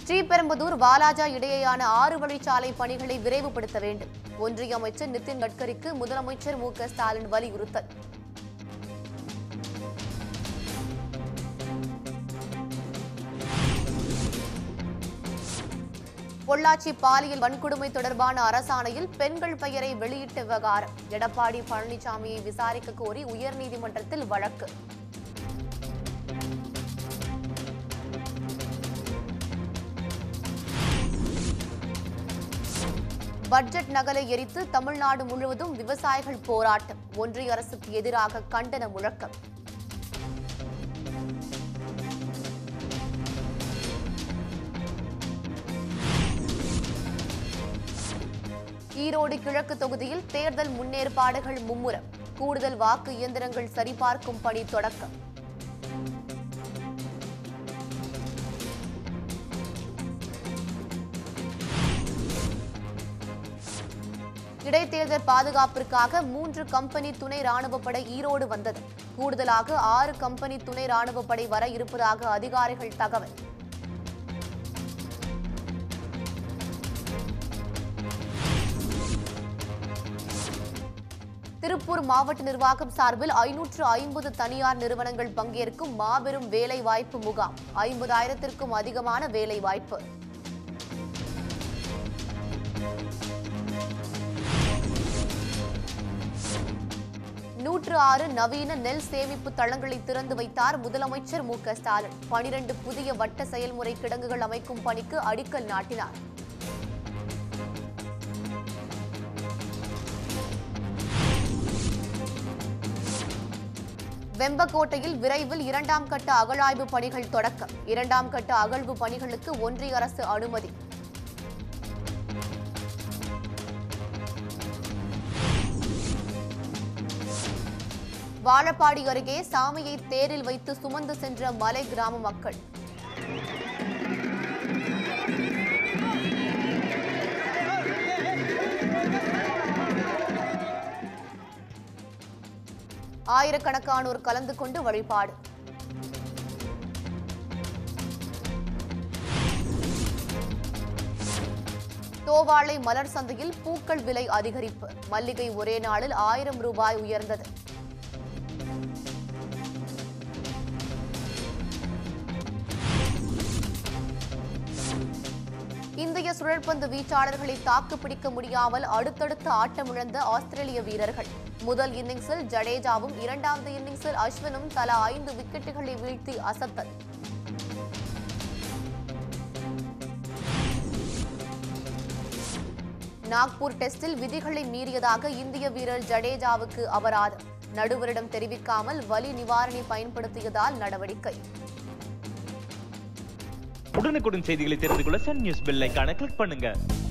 ஸ்ரீபெரும்புதூர் வாலாஜா இடையேயான ஆறு வழிச்சாலை பணிகளை விரைவுபடுத்த வேண்டும் ஒன்றிய அமைச்சர் நிதின் கட்கரிக்கு முதலமைச்சர் மு க ஸ்டாலின் வலியுறுத்தல் பொள்ளாச்சி பாலியல் வன்கொடுமை தொடர்பான அரசாணையில் பெண்கள் பெயரை வெளியிட்ட விவகாரம் எடப்பாடி பழனிசாமியை விசாரிக்க கோரி உயர்நீதிமன்றத்தில் வழக்கு பட்ஜெட் நகலை எரித்து தமிழ்நாடு முழுவதும் விவசாயிகள் போராட்டம் ஒன்றிய அரசுக்கு எதிராக கண்டன முழக்கம் ஈரோடு கிழக்கு தொகுதியில் தேர்தல் முன்னேற்பாடுகள் மும்முரம் கூடுதல் வாக்கு இயந்திரங்கள் சரிபார்க்கும் பணி தொடக்கம் இடைத்தேர்தல் பாதுகாப்பிற்காக மூன்று கம்பெனி துணை ராணுவப்படை ஈரோடு வந்தது கூடுதலாக ஆறு கம்பெனி துணை ராணுவப்படை வர இருப்பதாக அதிகாரிகள் தகவல் திருப்பூர் மாவட்ட நிர்வாகம் சார்பில் ஐநூற்று ஐம்பது தனியார் நிறுவனங்கள் பங்கேற்கும் மாபெரும் வேலை வாய்ப்பு முகாம் ஐம்பதாயிரத்திற்கும் அதிகமான வேலை வாய்ப்பு நூற்று ஆறு நவீன நெல் சேமிப்பு தளங்களை திறந்து வைத்தார் முதலமைச்சர் மு க ஸ்டாலின் பனிரண்டு புதிய வட்ட செயல்முறை கிடங்குகள் அமைக்கும் பணிக்கு அடிக்கல் நாட்டினார் வெம்பக்கோட்டையில் விரைவில் இரண்டாம் கட்ட அகழாய்வு பணிகள் தொடக்கம் இரண்டாம் கட்ட அகழ்வு பணிகளுக்கு ஒன்றிய அரசு அனுமதி வாழப்பாடி அருகே சாமியை தேரில் வைத்து சுமந்து சென்ற மலை கிராம மக்கள் ஆயிரக்கணக்கானோர் கலந்து கொண்டு வழிபாடு தோவாளை மலர் சந்தையில் பூக்கள் விலை அதிகரிப்பு மல்லிகை ஒரே நாளில் ஆயிரம் ரூபாய் உயர்ந்தது இந்திய சுழற்பந்து வீச்சாளர்களை தாக்கு பிடிக்க முடியாமல் அடுத்தடுத்து ஆட்டமிழந்த ஆஸ்திரேலிய வீரர்கள் முதல் இன்னிங்ஸில் ஜடேஜாவும் இரண்டாவது இன்னிங்ஸில் அஸ்வினும் தலா ஐந்து விக்கெட்டுகளை வீழ்த்தி அசத்தல் நாக்பூர் டெஸ்டில் விதிகளை மீறியதாக இந்திய வீரர் ஜடேஜாவுக்கு அபராதம் நடுவரிடம் தெரிவிக்காமல் வலி நிவாரணி பயன்படுத்தியதால் நடவடிக்கை உடனுக்குடன் செய்திகளை தெரிந்து கொள்ள சன் நியூஸ் பெல் ஐகானை கிளிக் பண்ணுங்க